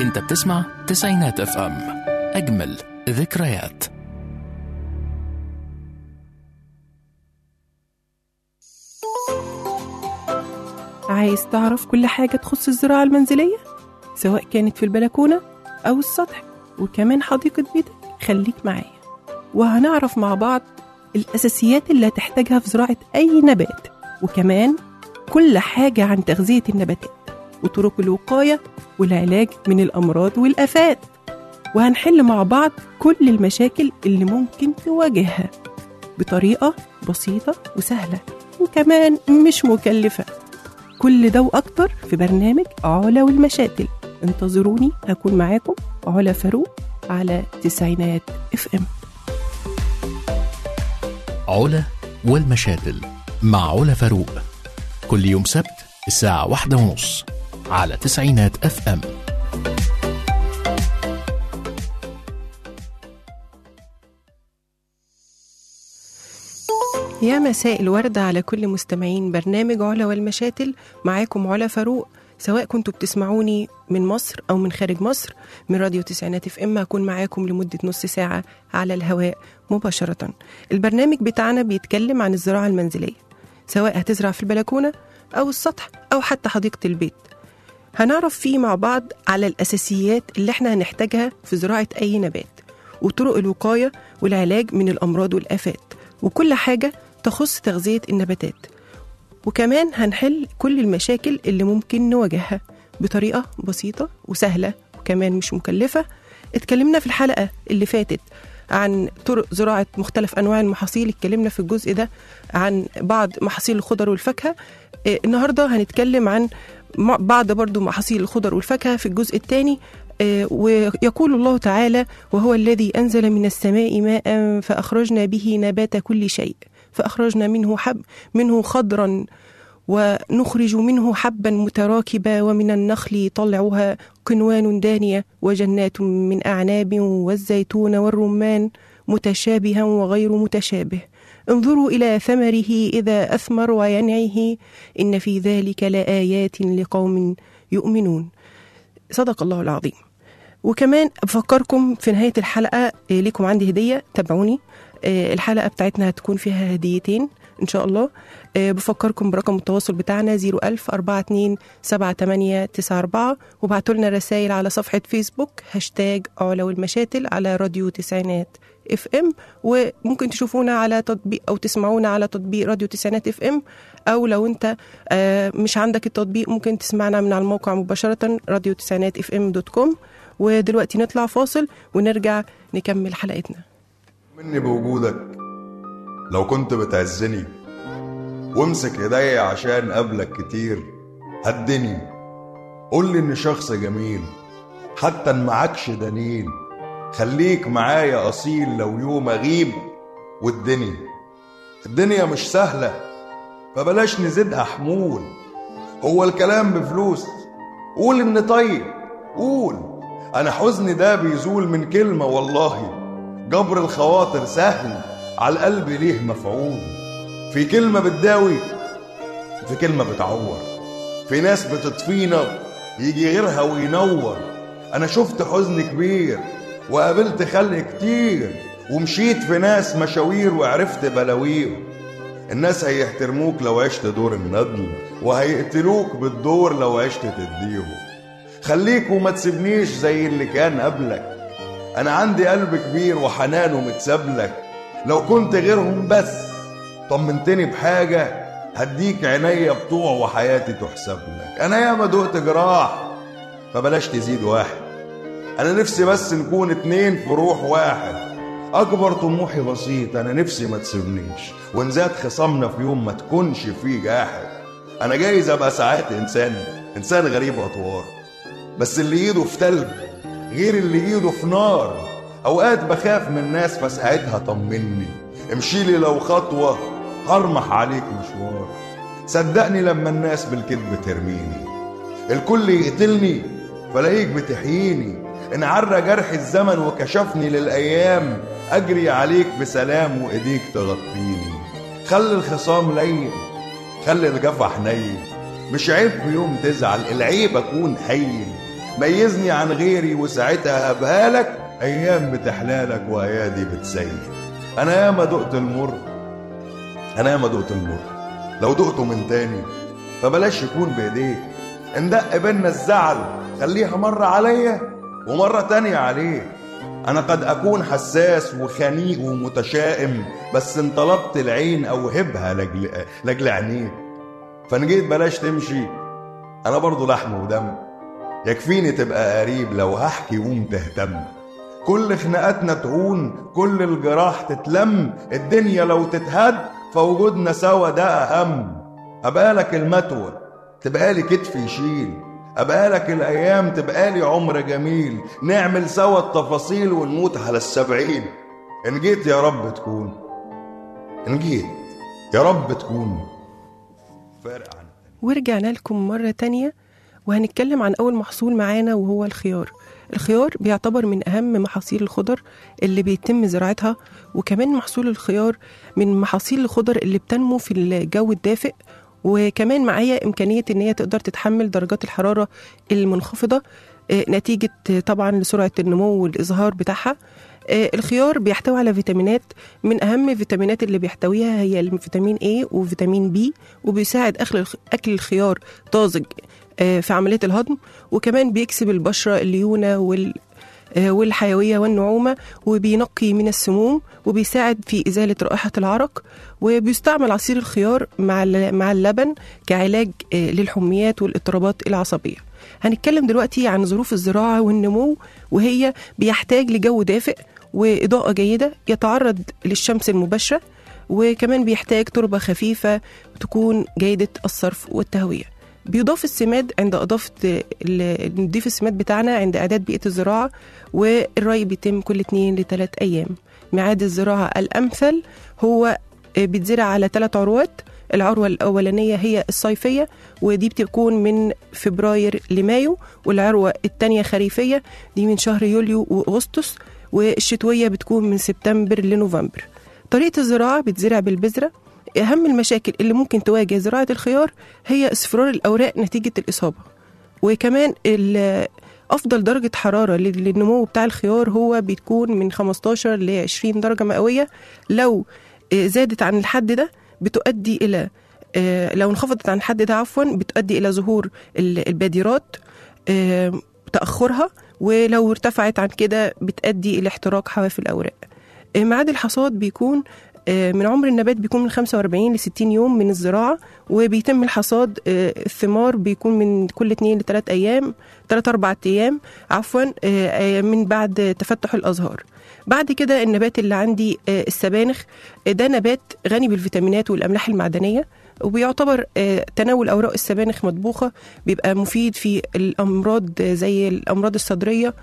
انت بتسمع تسعينات اف ام اجمل ذكريات عايز تعرف كل حاجة تخص الزراعة المنزلية سواء كانت في البلكونة أو السطح وكمان حديقة بيتك خليك معايا وهنعرف مع بعض الأساسيات اللي هتحتاجها في زراعة أي نبات وكمان كل حاجة عن تغذية النباتات وطرق الوقاية والعلاج من الأمراض والآفات وهنحل مع بعض كل المشاكل اللي ممكن تواجهها بطريقة بسيطة وسهلة وكمان مش مكلفة كل ده وأكتر في برنامج علا والمشاتل انتظروني هكون معاكم علا فاروق على تسعينات اف ام علا والمشاتل مع علا فاروق كل يوم سبت الساعة واحدة ونص على تسعينات اف ام يا مساء الورد على كل مستمعين برنامج علا والمشاتل معاكم علا فاروق سواء كنتوا بتسمعوني من مصر أو من خارج مصر من راديو تسعينات اف ام هكون معاكم لمدة نص ساعة على الهواء مباشرة البرنامج بتاعنا بيتكلم عن الزراعة المنزلية سواء هتزرع في البلكونة أو السطح أو حتى حديقة البيت هنعرف فيه مع بعض على الأساسيات اللي احنا هنحتاجها في زراعة أي نبات وطرق الوقاية والعلاج من الأمراض والآفات وكل حاجة تخص تغذية النباتات وكمان هنحل كل المشاكل اللي ممكن نواجهها بطريقة بسيطة وسهلة وكمان مش مكلفة اتكلمنا في الحلقة اللي فاتت عن طرق زراعة مختلف أنواع المحاصيل اتكلمنا في الجزء ده عن بعض محاصيل الخضر والفاكهة اه النهاردة هنتكلم عن م- بعض برضو محاصيل الخضر والفاكهة في الجزء الثاني ويقول الله تعالى وهو الذي أنزل من السماء ماء فأخرجنا به نبات كل شيء فأخرجنا منه حب منه خضرا ونخرج منه حبا متراكبا ومن النخل طلعها قنوان دانية وجنات من أعناب والزيتون والرمان متشابها وغير متشابه انظروا إلى ثمره إذا أثمر وينعه إن في ذلك لآيات لقوم يؤمنون صدق الله العظيم وكمان بفكركم في نهاية الحلقة إيه، لكم عندي هدية تابعوني إيه، الحلقة بتاعتنا هتكون فيها هديتين إن شاء الله إيه، بفكركم برقم التواصل بتاعنا 01000 42 7894 وبعتوا لنا رسائل على صفحة فيسبوك هاشتاج علا والمشاتل على راديو تسعينات اف ام وممكن تشوفونا على تطبيق او تسمعونا على تطبيق راديو تسعينات اف ام او لو انت آه، مش عندك التطبيق ممكن تسمعنا من على الموقع مباشرة راديو تسعينات اف ام دوت كوم ودلوقتي نطلع فاصل ونرجع نكمل حلقتنا مني بوجودك لو كنت بتعزني وامسك ايديا عشان قبلك كتير هدني قول لي اني شخص جميل حتى ان معكش دليل خليك معايا اصيل لو يوم اغيب والدنيا الدنيا مش سهلة فبلاش نزيدها حمول هو الكلام بفلوس قول ان طيب قول انا حزني ده بيزول من كلمة والله جبر الخواطر سهل على القلب ليه مفعول في كلمة بتداوي في كلمة بتعور في ناس بتطفينا يجي غيرها وينور أنا شفت حزن كبير وقابلت خلق كتير ومشيت في ناس مشاوير وعرفت بلاوير الناس هيحترموك لو عشت دور الندل وهيقتلوك بالدور لو عشت تديهم خليك وما تسيبنيش زي اللي كان قبلك انا عندي قلب كبير وحنانه متسابلك لو كنت غيرهم بس طمنتني بحاجة هديك عينيا بتوع وحياتي تحسب لك انا ياما دقت جراح فبلاش تزيد واحد انا نفسي بس نكون اتنين في روح واحد اكبر طموحي بسيط انا نفسي ما تسيبنيش وان زاد خصامنا في يوم ما تكونش فيه جاحد انا جايز ابقى ساعات انسان انسان غريب اطوار بس اللي ايده في تلج غير اللي ايده في نار اوقات بخاف من الناس فساعتها طمني امشيلي لو خطوة هرمح عليك مشوار صدقني لما الناس بالكذب ترميني الكل يقتلني فلاقيك بتحييني ان عرى جرح الزمن وكشفني للايام اجري عليك بسلام وايديك تغطيني خلي الخصام لين خلي الجفا حنين مش عيب في يوم تزعل العيب اكون هين ميزني عن غيري وساعتها هبها لك ايام بتحلالك وايادي بتسيل انا ياما دقت المر انا ياما دقت المر لو دقته من تاني فبلاش يكون بايديك اندق بينا الزعل خليها مرة عليا ومرة تانية عليك أنا قد أكون حساس وخنيق ومتشائم بس إن طلبت العين أوهبها لجل, لجل عينيك فإن جيت بلاش تمشي أنا برضو لحم ودم يكفيني تبقى قريب لو هحكي قوم تهتم كل خناقاتنا تهون كل الجراح تتلم الدنيا لو تتهد فوجودنا سوا ده أهم أبقالك المتوى تبقالي كتف يشيل أبقالك الأيام تبقالي عمر جميل نعمل سوا التفاصيل ونموت على السبعين إن جيت يا رب تكون إن جيت يا رب تكون فارق عن ورجعنا لكم مرة تانية وهنتكلم عن أول محصول معانا وهو الخيار الخيار بيعتبر من أهم محاصيل الخضر اللي بيتم زراعتها وكمان محصول الخيار من محاصيل الخضر اللي بتنمو في الجو الدافئ وكمان معايا إمكانية إن هي تقدر تتحمل درجات الحرارة المنخفضة آه، نتيجة آه، طبعا لسرعة النمو والإزهار بتاعها آه، الخيار بيحتوي على فيتامينات من أهم الفيتامينات اللي بيحتويها هي الفيتامين A وفيتامين B وبيساعد أكل أكل الخيار طازج آه، في عملية الهضم وكمان بيكسب البشرة الليونة وال آه، والحيوية والنعومة وبينقي من السموم وبيساعد في إزالة رائحة العرق وبيستعمل عصير الخيار مع ال- مع اللبن كعلاج آه، للحميات والاضطرابات العصبية هنتكلم دلوقتي عن ظروف الزراعة والنمو وهي بيحتاج لجو دافئ وإضاءة جيدة يتعرض للشمس المباشرة وكمان بيحتاج تربة خفيفة تكون جيدة الصرف والتهوية بيضاف السماد عند إضافة ال- نضيف السماد بتاعنا عند إعداد بيئة الزراعة والري بيتم كل اتنين لتلات أيام ميعاد الزراعة الأمثل هو آه، بيتزرع على ثلاث عروات العروة الأولانية هي الصيفية ودي بتكون من فبراير لمايو والعروة التانية خريفية دي من شهر يوليو وأغسطس والشتوية بتكون من سبتمبر لنوفمبر طريقة الزراعة بتزرع بالبذرة أهم المشاكل اللي ممكن تواجه زراعة الخيار هي اصفرار الأوراق نتيجة الإصابة وكمان ال- أفضل درجة حرارة لل- للنمو بتاع الخيار هو بتكون من 15 ل 20 درجة مئوية لو آه، زادت عن الحد ده بتؤدي إلى آه، لو انخفضت عن الحد ده عفوا بتؤدي إلى ظهور ال- البادرات آه، تأخرها ولو ارتفعت عن كده بتؤدي إلى احتراق حواف الأوراق آه، ميعاد الحصاد بيكون آه، من عمر النبات بيكون من 45 ل 60 يوم من الزراعة وبيتم الحصاد آه، الثمار بيكون من كل 2 ل 3 أيام 3 4 أيام عفوا آه، آه، من بعد تفتح الأزهار بعد كده النبات اللي عندي آه، السبانخ آه، ده نبات غني بالفيتامينات والأملاح المعدنية وبيعتبر آه، تناول أوراق السبانخ مطبوخة بيبقى مفيد في الأمراض زي الأمراض الصدرية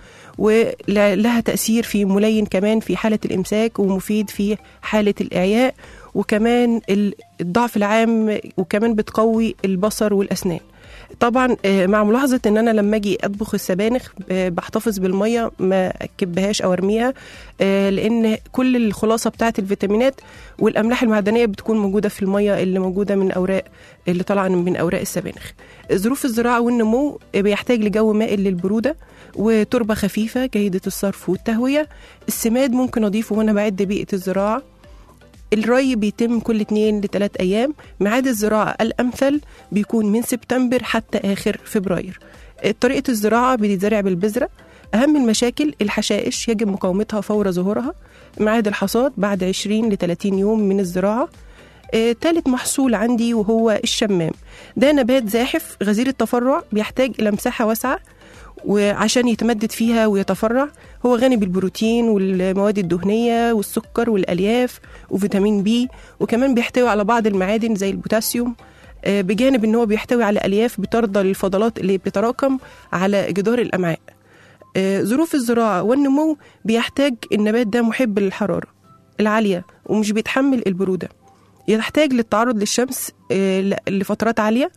ولها تأثير في ملين كمان في حالة الإمساك ومفيد في حالة الإعياء وكمان ال- الضعف العام وكمان بتقوي البصر والأسنان طبعا آه، مع ملاحظة ان انا لما اجي اطبخ السبانخ آه، بحتفظ بالمية ما اكبهاش او ارميها آه، لان كل الخلاصة بتاعت الفيتامينات والاملاح المعدنية بتكون موجودة في المية اللي موجودة من اوراق اللي طالعة من اوراق السبانخ ظروف الزراعة والنمو آه، بيحتاج لجو مائل للبرودة وتربة خفيفة جيدة الصرف والتهوية السماد ممكن أضيفه وأنا بعد بيئة الزراعة الري بيتم كل 2 ل 3 أيام ميعاد الزراعة الأمثل بيكون من سبتمبر حتى آخر فبراير طريقة الزراعة بتتزرع بالبذرة أهم المشاكل الحشائش يجب مقاومتها فور ظهورها ميعاد الحصاد بعد 20 ل 30 يوم من الزراعة آه، تالت محصول عندي وهو الشمام ده نبات زاحف غزير التفرع بيحتاج إلى مساحة واسعة وعشان يتمدد فيها ويتفرع هو غني بالبروتين والمواد الدهنية والسكر والألياف وفيتامين بي وكمان بيحتوي على بعض المعادن زي البوتاسيوم آه، بجانب ان هو بيحتوي على الياف بترضى للفضلات اللي بتتراكم على جدار الامعاء آه، ظروف الزراعه والنمو بيحتاج النبات ده محب للحراره العاليه ومش بيتحمل البروده يحتاج للتعرض للشمس آه، ل- لفترات عاليه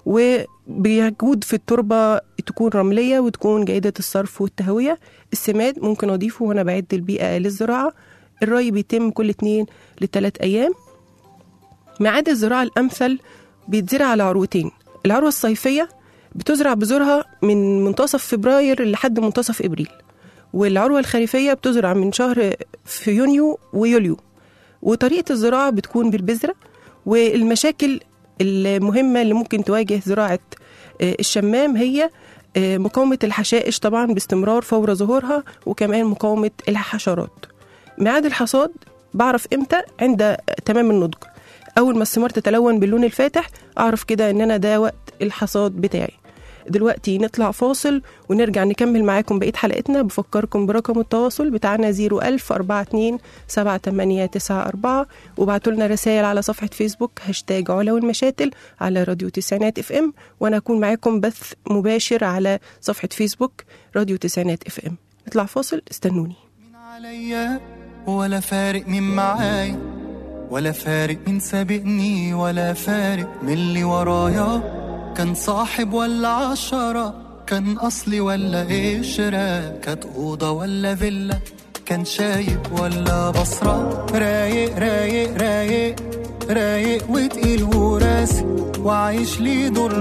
وبيجود في التربه تكون رمليه وتكون جيده الصرف والتهويه السماد ممكن اضيفه وانا بعد البيئه للزراعه الري بيتم كل 2 لثلاث ايام ميعاد الزراعة الأمثل بيتزرع على عروتين العروة الصيفية بتزرع بذورها من منتصف فبراير لحد منتصف ابريل والعروه الخريفيه بتزرع من شهر في يونيو ويوليو وطريقه الزراعه بتكون بالبذره والمشاكل المهمه اللي ممكن تواجه زراعه آه، الشمام هي آه، مقاومه الحشائش طبعا باستمرار فور ظهورها وكمان مقاومه الحشرات ميعاد الحصاد بعرف امتى عند تمام النضج اول ما الثمار تتلون باللون الفاتح اعرف كده ان انا ده وقت الحصاد بتاعي دلوقتي نطلع فاصل ونرجع نكمل معاكم بقية حلقتنا بفكركم برقم التواصل بتاعنا 01000 42 7894 وبعتوا لنا رسائل على صفحة فيسبوك هاشتاج علا والمشاتل على راديو تسعينات اف ام وانا اكون معاكم بث مباشر على صفحة فيسبوك راديو تسعينات اف ام نطلع فاصل استنوني مين عليا ولا فارق مين معايا ولا فارق مين سابقني ولا فارق من اللي ورايا كان صاحب ولا عشرة كان أصلي ولا قشرة كانت أوضة ولا فيلا كان شايب ولا بصرة رايق رايق رايق رايق وتقيل وراسي وعايش لي دور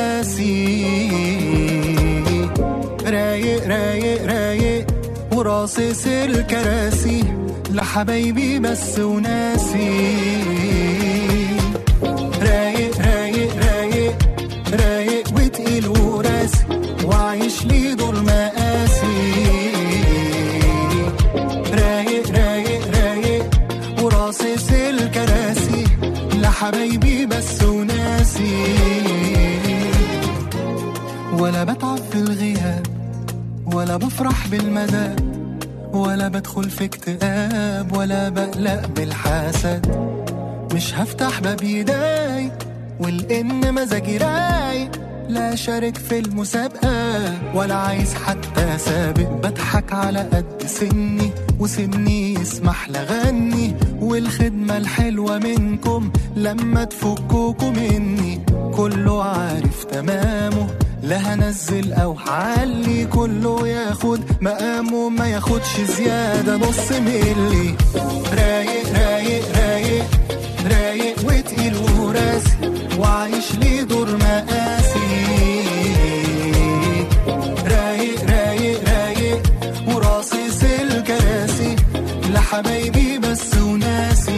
مقاسي رايق رايق رايق وراصص الكراسي لحبايبي بس وناسي رايق رايق رايق رايق وتقيل وراسي وعايش لي دور مقاسي رايق رايق رايق وراصص الكراسي لحبايبي بس وناسي ولا بتعب في الغياب ولا بفرح بالمدى ولا بدخل في اكتئاب ولا بقلق بالحسد مش هفتح باب يداي والان مزاجي رايق لا شارك في المسابقة ولا عايز حتى سابق بضحك على قد سني وسني يسمح لغني والخدمة الحلوة منكم لما تفكوكوا مني كله عارف تمامه لا هنزل او هعلي كله ياخد مقامه ما ياخدش زيادة نص ملي رايق رايق رايق رايق وتقيل وراسي وعايش لي دور مقاسي رايق رايق رايق وراصص الكراسي لحبايبي بس وناسي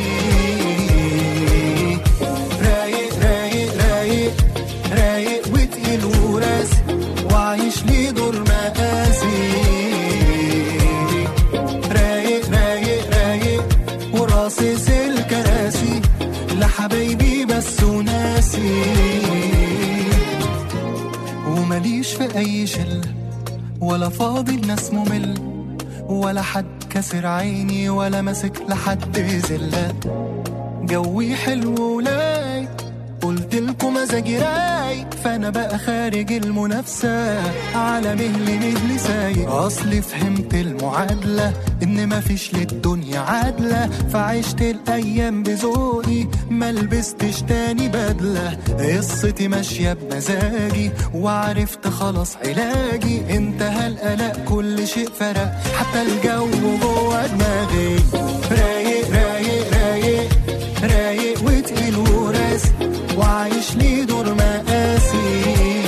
رايق رايق رايق رايق وتقيل وراسي وعايش لي دور مقاسي رايق رايق رايق وراصص الكراسي لحبايبي بس وناسي ومليش في اي شله ولا فاضي الناس ممل ولا حد كسر عيني ولا ماسك لحد زله جوي حلو ولاي قلت لكم مزاجي رايق فانا بقى خارج المنافسه على مهل مهل سايق اصلي فهمت المعادله ان مفيش للدنيا عادله فعشت الايام بذوقي ما لبستش تاني بدله قصتي ماشيه بمزاجي وعرفت خلاص علاجي انتهى القلق كل شيء فرق حتى الجو جوه دماغي رايق رايق رايق رايق وتقيل وراسي وعايش لي دور مقاسي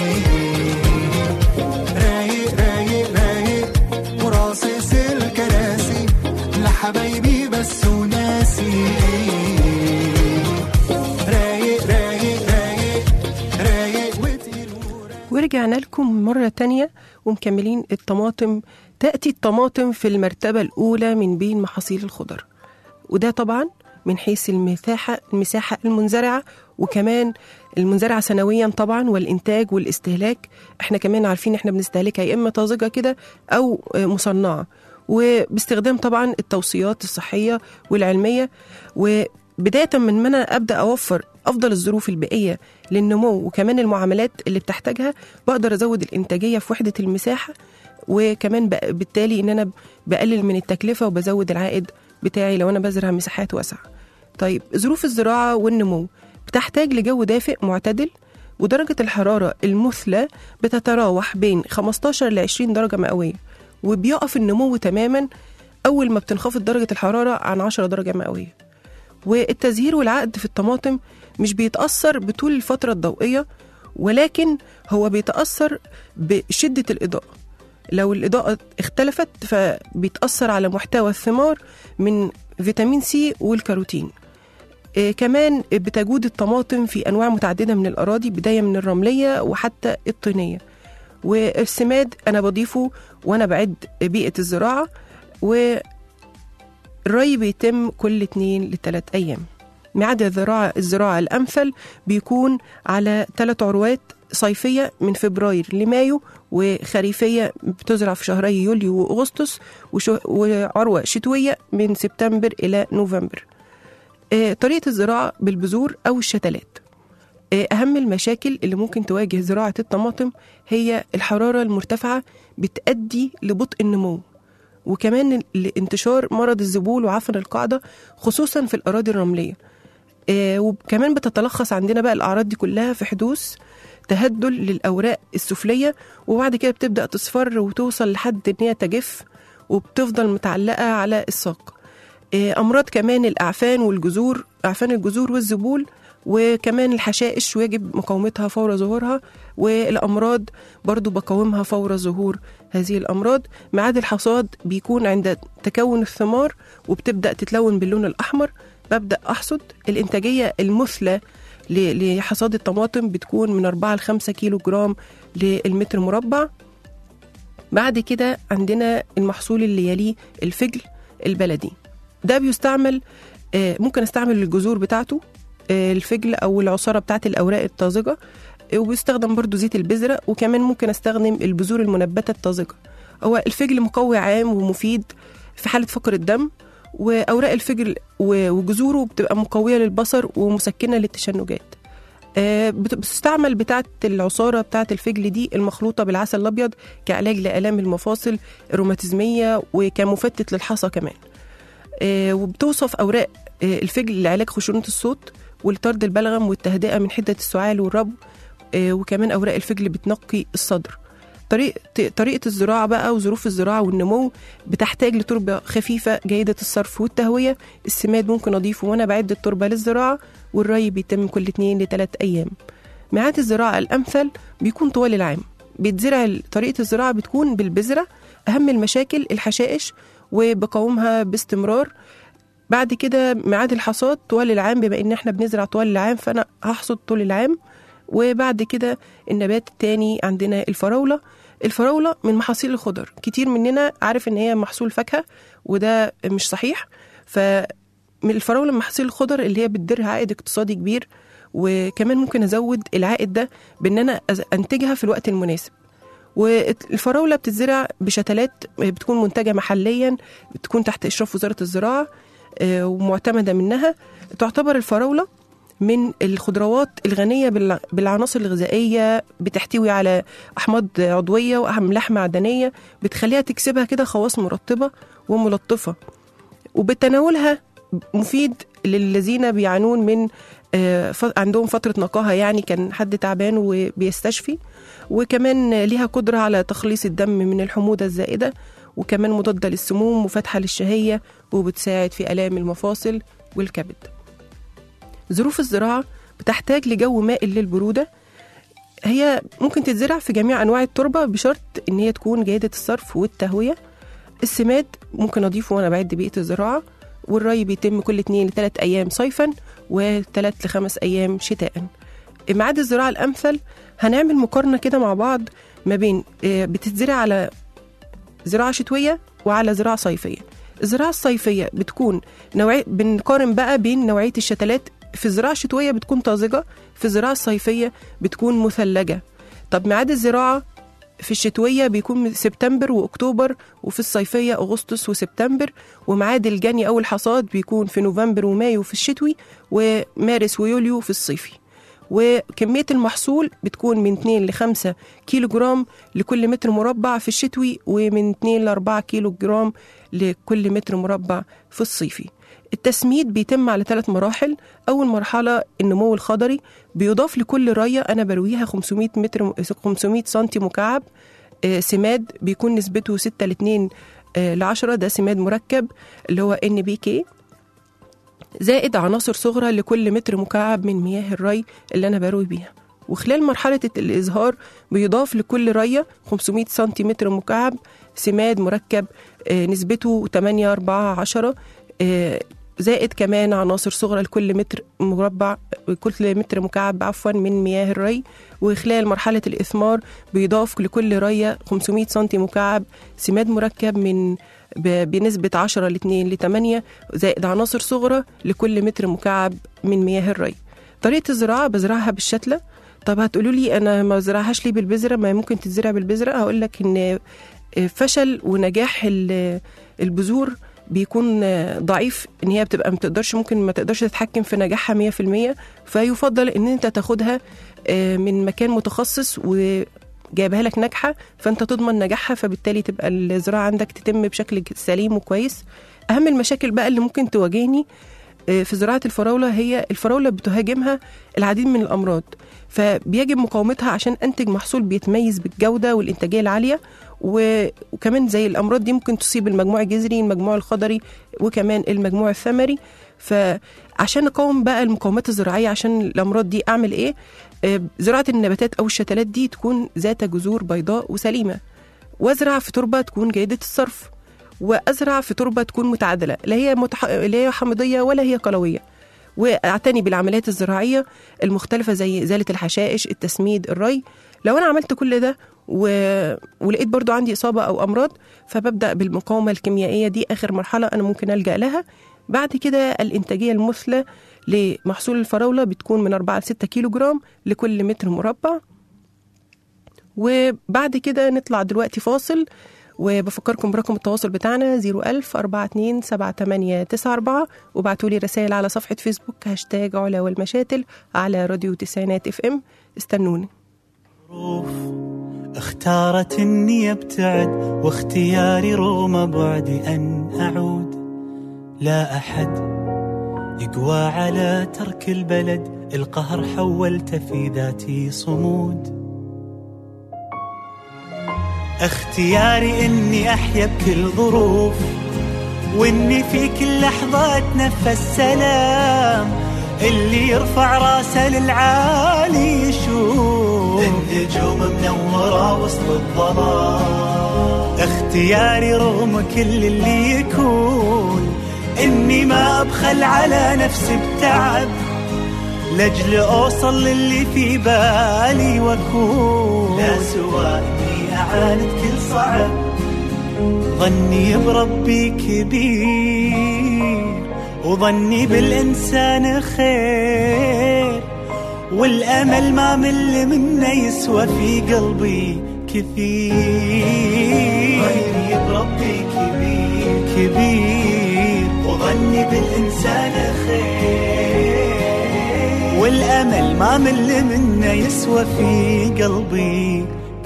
رايق رايق رايق وراصص الكراسي لحبايبي بس وناسي رايق رايق رايق رايق وتقيل وراسي ورجعنا لكم مرة تانية ومكملين الطماطم تأتي الطماطم في المرتبة الأولى من بين محاصيل الخضر وده طبعا من حيث المساحة المساحة المنزرعة وكمان المنزرعة سنويا طبعا والإنتاج والاستهلاك احنا كمان عارفين احنا بنستهلكها يا إما طازجة كده أو مصنعة وباستخدام طبعا التوصيات الصحية والعلمية وبداية من ما أنا أبدأ أوفر أفضل الظروف البيئية للنمو وكمان المعاملات اللي بتحتاجها بقدر أزود الإنتاجية في وحدة المساحة وكمان بق- بالتالي إن أنا بقلل من التكلفة وبزود العائد بتاعي لو أنا بزرع مساحات واسعة طيب ظروف الزراعة والنمو بتحتاج لجو دافئ معتدل ودرجة الحرارة المثلى بتتراوح بين 15 ل 20 درجة مئوية وبيقف النمو تماما أول ما بتنخفض درجة الحرارة عن 10 درجة مئوية والتزهير والعقد في الطماطم مش بيتأثر بطول الفترة الضوئية ولكن هو بيتأثر بشدة الإضاءة لو الإضاءة اختلفت فبيتأثر على محتوى الثمار من فيتامين سي والكاروتين آه، كمان بتجود الطماطم في أنواع متعددة من الأراضي بداية من الرملية وحتى الطينية والسماد أنا بضيفه وأنا بعد بيئة الزراعة والري بيتم كل اتنين لتلات أيام ميعاد الزراعة الزراعة الأمثل بيكون على ثلاث عروات صيفية من فبراير لمايو وخريفية بتزرع في شهري يوليو وأغسطس وشو- وعروة شتوية من سبتمبر إلى نوفمبر آه، طريقة الزراعة بالبذور أو الشتلات آه، أهم المشاكل اللي ممكن تواجه زراعة الطماطم هي الحرارة المرتفعة بتأدي لبطء النمو وكمان لانتشار مرض الذبول وعفن القاعدة خصوصا في الأراضي الرملية آه، وكمان بتتلخص عندنا بقى الأعراض دي كلها في حدوث تهدل للأوراق السفلية وبعد كده بتبدأ تصفر وتوصل لحد إن هي تجف وبتفضل متعلقة على الساق آه، أمراض كمان الأعفان والجذور أعفان الجذور والذبول وكمان الحشائش ويجب مقاومتها فور ظهورها والأمراض برضو بقاومها فور ظهور هذه الأمراض ميعاد الحصاد بيكون عند تكون الثمار وبتبدأ تتلون باللون الأحمر ببدأ أحصد الإنتاجية المثلى ل- لحصاد الطماطم بتكون من 4 ل 5 كيلو جرام للمتر مربع بعد كده عندنا المحصول اللي يليه الفجل البلدي ده بيستعمل آه، ممكن استعمل الجذور بتاعته آه، الفجل او العصاره بتاعت الاوراق الطازجه آه، وبيستخدم برضو زيت البذره وكمان ممكن استخدم البذور المنبته الطازجه هو الفجل مقوي عام ومفيد في حاله فقر الدم واوراق الفجل و- وجذوره بتبقى مقويه للبصر ومسكنه للتشنجات آه، بت- بتستعمل بتاعة العصارة بتاعة الفجل دي المخلوطة بالعسل الأبيض كعلاج لآلام المفاصل الروماتيزمية وكمفتت للحصى كمان آه، وبتوصف أوراق آه، الفجل لعلاج خشونة الصوت ولطرد البلغم والتهدئة من حدة السعال والربو آه، وكمان أوراق الفجل بتنقي الصدر طريقة طريقة الزراعة بقى وظروف الزراعة والنمو بتحتاج لتربة خفيفة جيدة الصرف والتهوية السماد ممكن أضيفه وأنا بعد التربة للزراعة والري بيتم كل اتنين لتلات أيام ميعاد الزراعة الأمثل بيكون طوال العام بيتزرع طريقة الزراعة بتكون بالبذرة أهم المشاكل الحشائش وبقاومها باستمرار بعد كده ميعاد الحصاد طوال العام بما ان احنا بنزرع طوال العام فانا هحصد طول العام وبعد كده النبات التاني عندنا الفراولة الفراولة من محاصيل الخضر كتير مننا عارف ان هي محصول فاكهة وده مش صحيح فمن الفراولة من محاصيل الخضر اللي هي بتدر عائد اقتصادي كبير وكمان ممكن ازود العائد ده بان انا أز- انتجها في الوقت المناسب والفراولة بتتزرع بشتلات بتكون منتجة محليا بتكون تحت إشراف وزارة الزراعة آه، ومعتمدة منها تعتبر الفراولة من الخضروات الغنية بالع- بالعناصر الغذائية بتحتوي على أحماض عضوية وأملاح معدنية بتخليها تكسبها كده خواص مرطبة وملطفة وبتناولها مفيد للذين بيعانون من آه، ف- عندهم فترة نقاهة يعني كان حد تعبان وبيستشفي وكمان ليها قدرة على تخليص الدم من الحموضة الزائدة وكمان مضادة للسموم وفتحة للشهية وبتساعد في آلام المفاصل والكبد ظروف الزراعة بتحتاج لجو مائل للبرودة هي ممكن تتزرع في جميع أنواع التربة بشرط إن هي تكون جيدة الصرف والتهوية السماد ممكن أضيفه وأنا بعد بيئة الزراعة والري بيتم كل اتنين لتلات أيام صيفا وتلات لخمس أيام شتاء ميعاد الزراعة الأمثل هنعمل مقارنة كده مع بعض ما بين آه، بتتزرع على زراعة شتوية وعلى زراعة صيفية الزراعة الصيفية بتكون نوعي بنقارن بقى بين نوعية الشتلات في الزراعة الشتوية بتكون طازجة في الزراعة الصيفية بتكون مثلجة طب ميعاد الزراعة في الشتوية بيكون من سبتمبر وأكتوبر وفي الصيفية أغسطس وسبتمبر وميعاد الجني أو الحصاد بيكون في نوفمبر ومايو في الشتوي ومارس ويوليو في الصيفي وكمية المحصول بتكون من 2 ل 5 كيلو جرام لكل متر مربع في الشتوي ومن 2 ل 4 كيلو جرام لكل متر مربع في الصيفي التسميد بيتم على ثلاث مراحل أول مرحلة النمو الخضري بيضاف لكل راية أنا برويها 500 متر 500 سنتي مكعب آه، سماد بيكون نسبته 6 ل 2 ل 10 ده سماد مركب اللي هو ان بي كي زائد عناصر صغرى لكل متر مكعب من مياه الري اللي انا بروي بيها وخلال مرحلة الإزهار بيضاف لكل رية 500 سنتيمتر مكعب سماد مركب آه، نسبته 8 4 10 آه، زائد كمان عناصر صغرى لكل متر مربع كل متر مكعب عفوا من مياه الري وخلال مرحلة الإثمار بيضاف لكل رية 500 سنتي مكعب سماد مركب من ب- بنسبة 10 ل 2 ل 8 زائد عناصر صغرى لكل متر مكعب من مياه الري طريقة الزراعة بزرعها بالشتلة طب هتقولوا لي أنا ما بزرعهاش ليه بالبذرة ما ممكن تتزرع بالبذرة هقول لك إن فشل ونجاح ال- البذور بيكون ضعيف ان هي بتبقى ما تقدرش ممكن ما تقدرش تتحكم في نجاحها 100% فيفضل ان انت تاخدها آه، من مكان متخصص وجايبها لك ناجحه فانت تضمن نجاحها فبالتالي تبقى الزراعه عندك تتم بشكل سليم وكويس اهم المشاكل بقى اللي ممكن تواجهني آه، في زراعه الفراوله هي الفراوله بتهاجمها العديد من الامراض فبيجب مقاومتها عشان انتج محصول بيتميز بالجوده والانتاجيه العاليه و- وكمان زي الامراض دي ممكن تصيب المجموع الجذري المجموع الخضري وكمان المجموع الثمري فعشان نقاوم بقى المقاومات الزراعيه عشان الامراض دي اعمل ايه آه، زراعه النباتات او الشتلات دي تكون ذات جذور بيضاء وسليمه وازرع في تربه تكون جيده الصرف وازرع في تربه تكون متعادله لا هي متح... لا هي حامضيه ولا هي قلويه واعتني بالعمليات الزراعيه المختلفه زي ازاله الحشائش التسميد الري لو انا عملت كل ده و... ولقيت برضو عندي اصابه او امراض فببدا بالمقاومه الكيميائيه دي اخر مرحله انا ممكن الجا لها بعد كده الانتاجيه المثلى لمحصول الفراوله بتكون من 4 ل 6 كيلو جرام لكل متر مربع وبعد كده نطلع دلوقتي فاصل وبفكركم برقم التواصل بتاعنا 01000 42 7894 وابعتوا لي رسائل على صفحة فيسبوك هاشتاج علا والمشاتل على راديو تسعينات اف ام استنوني ظروف اختارت اني ابتعد واختياري رغم بعدي ان اعود لا احد يقوى على ترك البلد القهر حولت في ذاتي صمود اختياري اني احيا بكل ظروف واني في كل لحظة اتنفس سلام اللي يرفع راسه للعالي يشوف النجوم منورة وسط الظلام اختياري رغم كل اللي يكون اني ما ابخل على نفسي بتعب لاجل اوصل للي في بالي واكون لا سوى اني اعاند كل صعب ظني بربي كبير وظني بالإنسان خير والأمل ما مل منه يسوى في قلبي كثير ظني بربي كبير كبير وظني بالإنسان خير والأمل ما مل منه يسوى في قلبي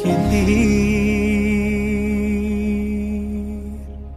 كثير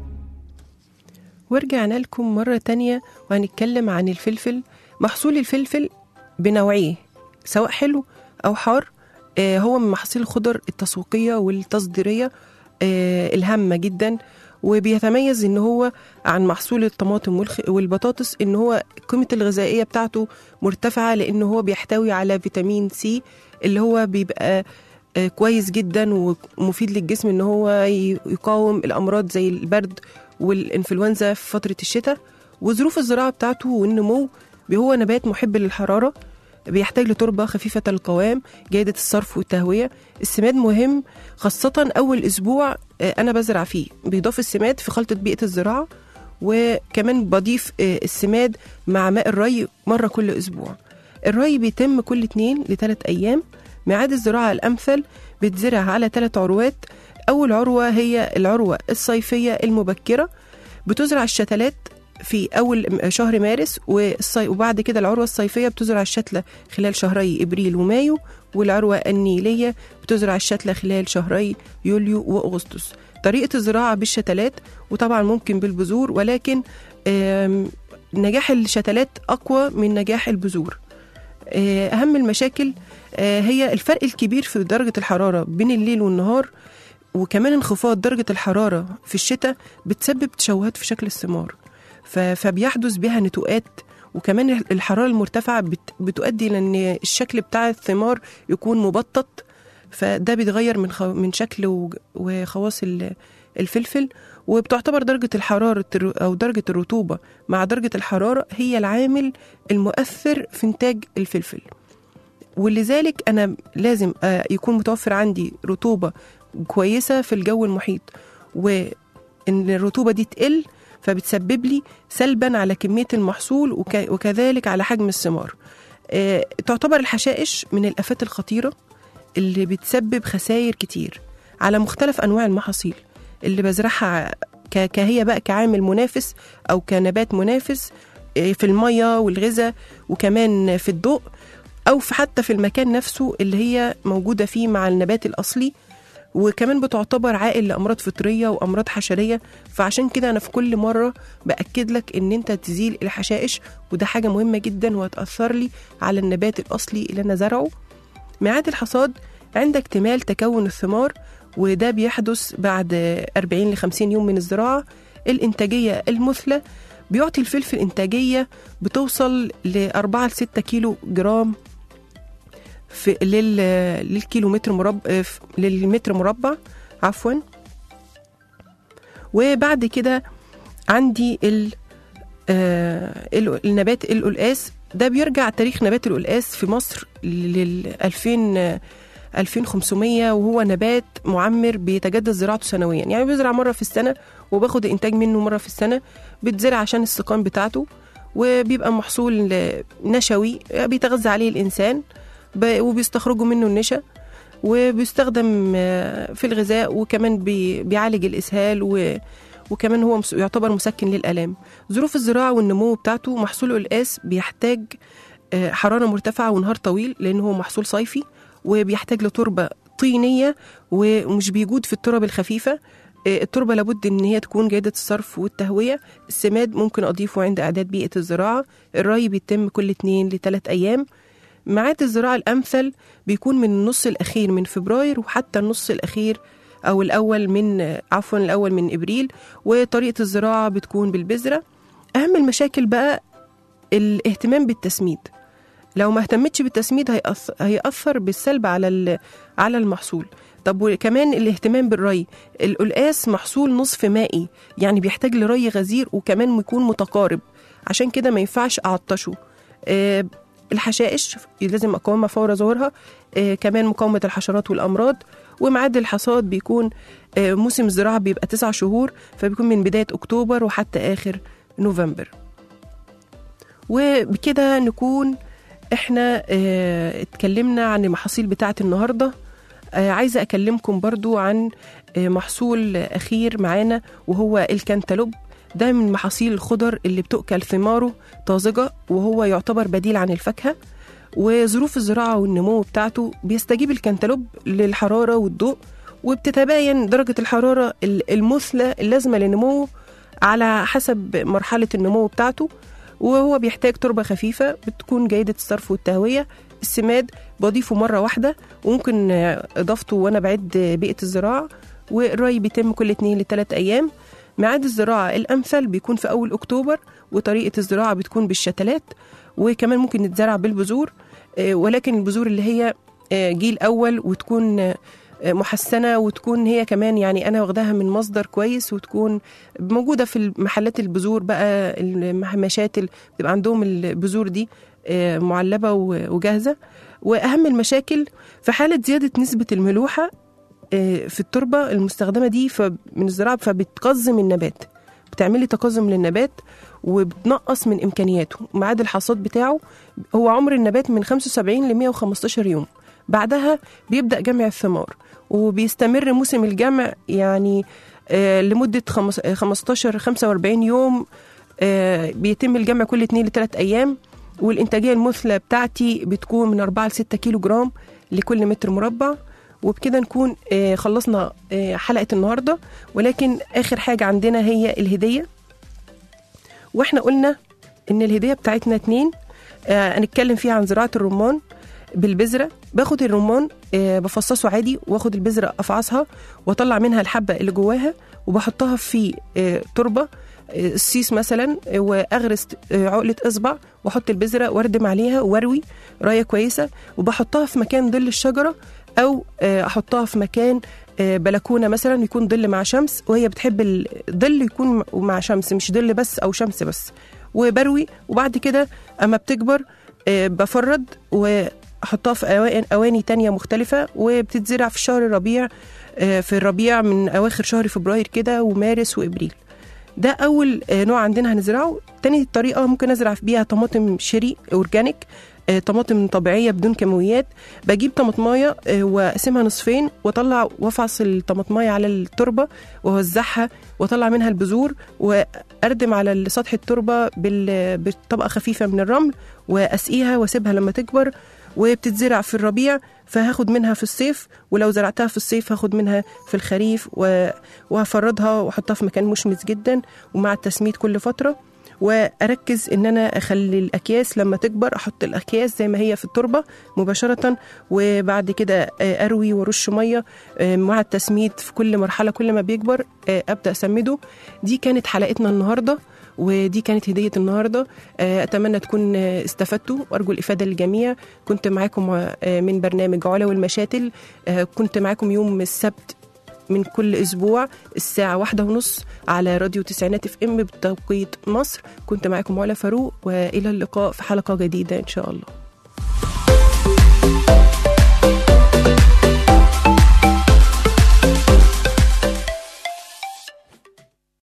ورجعنا لكم مرة تانية وهنتكلم عن الفلفل محصول الفلفل بنوعيه سواء حلو أو حار آه، هو من محاصيل الخضر التسويقية والتصديرية آه، الهامة جدا وبيتميز ان هو عن محصول الطماطم والخ- والبطاطس ان هو قيمة الغذائية بتاعته مرتفعة لان هو بيحتوي على فيتامين سي اللي هو بيبقى آه، كويس جدا ومفيد للجسم ان هو ي- يقاوم الامراض زي البرد والانفلونزا في فتره الشتاء وظروف الزراعه بتاعته والنمو هو نبات محب للحراره بيحتاج لتربة خفيفة القوام جيدة الصرف والتهوية السماد مهم خاصة أول أسبوع آه، أنا بزرع فيه بيضاف السماد في خلطة بيئة الزراعة وكمان بضيف آه، السماد مع ماء الري مرة كل أسبوع الري بيتم كل اتنين لثلاث أيام ميعاد الزراعة الأمثل بتزرع على ثلاث عروات أول عروة هي العروة الصيفية المبكرة بتزرع الشتلات في أول شهر مارس والصي... وبعد كده العروة الصيفية بتزرع الشتلة خلال شهري إبريل ومايو والعروة النيلية بتزرع الشتلة خلال شهري يوليو وأغسطس طريقة الزراعة بالشتلات وطبعا ممكن بالبذور ولكن آم، نجاح الشتلات أقوى من نجاح البذور آه، أهم المشاكل آه، هي الفرق الكبير في درجة الحرارة بين الليل والنهار وكمان انخفاض درجة الحرارة في الشتاء بتسبب تشوهات في شكل الثمار ف- فبيحدث بها نتوءات وكمان الحراره المرتفعه بت- بتؤدي لان الشكل بتاع الثمار يكون مبطط فده بيتغير من خو... من شكل وج- وخواص ال- الفلفل وبتعتبر درجة الحرارة الر- أو درجة الرطوبة مع درجة الحرارة هي العامل المؤثر في إنتاج الفلفل ولذلك أنا لازم آه، يكون متوفر عندي رطوبة كويسة في الجو المحيط وإن الرطوبة دي تقل فبتسبب لي سلبا على كمية المحصول وك... وكذلك على حجم الثمار آه، تعتبر الحشائش من الآفات الخطيرة اللي بتسبب خسائر كتير على مختلف أنواع المحاصيل اللي بزرعها ك- كهي بقى كعامل منافس أو كنبات منافس آه، في المية والغذاء وكمان في الضوء أو في حتى في المكان نفسه اللي هي موجودة فيه مع النبات الأصلي وكمان بتعتبر عائل لأمراض فطرية وأمراض حشرية فعشان كده أنا في كل مرة بأكد لك إن أنت تزيل الحشائش وده حاجة مهمة جدا وهتأثر لي على النبات الأصلي اللي أنا زرعه ميعاد الحصاد عند اكتمال تكون الثمار وده بيحدث بعد 40 ل 50 يوم من الزراعة الإنتاجية المثلى بيعطي الفلفل إنتاجية بتوصل ل 4 ل 6 كيلو جرام في لل للكيلومتر مربع في- للمتر مربع عفوا وبعد كده عندي ال آه، ال- النبات القلقاس ده بيرجع تاريخ نبات القلقاس في مصر لل 2000 آه، 2500 وهو نبات معمر بيتجدد زراعته سنويا يعني بيزرع مره في السنه وباخد انتاج منه مره في السنه بيتزرع عشان السقام بتاعته وبيبقى محصول آه، نشوي آه، بيتغذى عليه الانسان ب- وبيستخرجوا منه النشا وبيستخدم آه، في الغذاء وكمان بي- بيعالج الاسهال و وكمان هو مس- يعتبر مسكن للآلام ظروف الزراعة والنمو بتاعته محصول القلقاس بيحتاج آه، حرارة مرتفعة ونهار طويل لأن هو محصول صيفي وبيحتاج لتربة طينية ومش بيجود في التراب الخفيفة آه، التربة لابد إن هي تكون جيدة الصرف والتهوية السماد ممكن أضيفه عند إعداد بيئة الزراعة الري بيتم كل 2 لثلاث أيام ميعاد الزراعة الأمثل بيكون من النص الأخير من فبراير وحتى النص الأخير أو الأول من عفوا الأول من إبريل وطريقة الزراعة بتكون بالبذرة أهم المشاكل بقى الاهتمام بالتسميد لو ما اهتمتش بالتسميد هيأث- هيأثر بالسلب على ال- على المحصول طب وكمان الاهتمام بالري القلقاس محصول نصف مائي يعني بيحتاج لري غزير وكمان يكون متقارب عشان كده ما ينفعش أعطشه آه، الحشائش لازم أقاومها فور ظهورها آه، كمان مقاومة الحشرات والأمراض وميعاد الحصاد بيكون آه، موسم الزراعة بيبقى تسع شهور فبيكون من بداية أكتوبر وحتى آخر نوفمبر وبكده نكون احنا اه اتكلمنا عن المحاصيل بتاعة النهاردة اه عايزة أكلمكم برضو عن اه محصول أخير معانا وهو الكنتالوب ده من محاصيل الخضر اللي بتؤكل ثماره طازجة وهو يعتبر بديل عن الفاكهة وظروف الزراعة والنمو بتاعته بيستجيب الكنتالوب للحرارة والضوء وبتتباين درجة الحرارة ال- المثلى اللازمة لنموه على حسب مرحلة النمو بتاعته وهو بيحتاج تربة خفيفة بتكون جيدة الصرف والتهوية السماد بضيفه مرة واحدة وممكن آه، إضافته وأنا بعد بيئة الزراعة والري بيتم كل 2 لثلاث أيام ميعاد الزراعة الأمثل بيكون في أول أكتوبر وطريقة الزراعة بتكون بالشتلات وكمان ممكن نتزرع بالبذور آه، ولكن البذور اللي هي آه، جيل أول وتكون آه، محسنة وتكون هي كمان يعني أنا واخداها من مصدر كويس وتكون موجودة في محلات البذور بقى المشات اللي بتبقى عندهم البذور دي آه، معلبة و- وجاهزة وأهم المشاكل في حالة زيادة نسبة الملوحة آه، في التربة المستخدمة دي ف- من الزراعة فبتقزم النبات بتعملي تقزم للنبات وبتنقص من إمكانياته ميعاد الحصاد بتاعه هو عمر النبات من 75 ل 115 يوم بعدها بيبدأ جمع الثمار وبيستمر موسم الجمع يعني آه، لمدة خمس- آه، 15 45 يوم آه، بيتم الجمع كل 2 ل 3 أيام والإنتاجية المثلى بتاعتي بتكون من 4 ل 6 كيلو جرام لكل متر مربع وبكده نكون آه، خلصنا آه، حلقة النهاردة ولكن آخر حاجة عندنا هي الهدية واحنا قلنا ان الهدية بتاعتنا اتنين آه، هنتكلم فيها عن زراعة الرمان بالبذرة باخد الرمان آه، بفصصه عادي واخد البذرة افعصها واطلع منها الحبة اللي جواها وبحطها في آه، تربة السيس مثلا واغرس عقله اصبع واحط البذره واردم عليها واروي رايه كويسه وبحطها في مكان ظل الشجره او احطها في مكان بلكونه مثلا يكون ظل مع شمس وهي بتحب الظل يكون مع شمس مش ظل بس او شمس بس وبروي وبعد كده اما بتكبر بفرد واحطها في أواني, اواني تانية مختلفه وبتتزرع في شهر الربيع في الربيع من اواخر شهر فبراير كده ومارس وابريل ده اول نوع عندنا هنزرعه تاني طريقه ممكن ازرع بيها طماطم شيري اورجانيك طماطم طبيعيه بدون كيماويات بجيب طماطمايه واقسمها نصفين واطلع وافعص الطماطمايه على التربه واوزعها واطلع منها البذور واردم على سطح التربه بطبقه خفيفه من الرمل واسقيها واسيبها لما تكبر وبتتزرع في الربيع فهاخد منها في الصيف ولو زرعتها في الصيف هاخد منها في الخريف وهفردها واحطها في مكان مشمس جدا ومع التسميد كل فتره واركز ان انا اخلي الاكياس لما تكبر احط الاكياس زي ما هي في التربه مباشره وبعد كده اروي وارش ميه مع التسميد في كل مرحله كل ما بيكبر ابدا اسمده دي كانت حلقتنا النهارده ودي كانت هدية النهاردة أتمنى تكون استفدتوا وأرجو الإفادة للجميع كنت معاكم من برنامج علا والمشاتل كنت معاكم يوم السبت من كل أسبوع الساعة واحدة ونص على راديو تسعينات اف ام بتوقيت مصر كنت معاكم علا فاروق وإلى اللقاء في حلقة جديدة إن شاء الله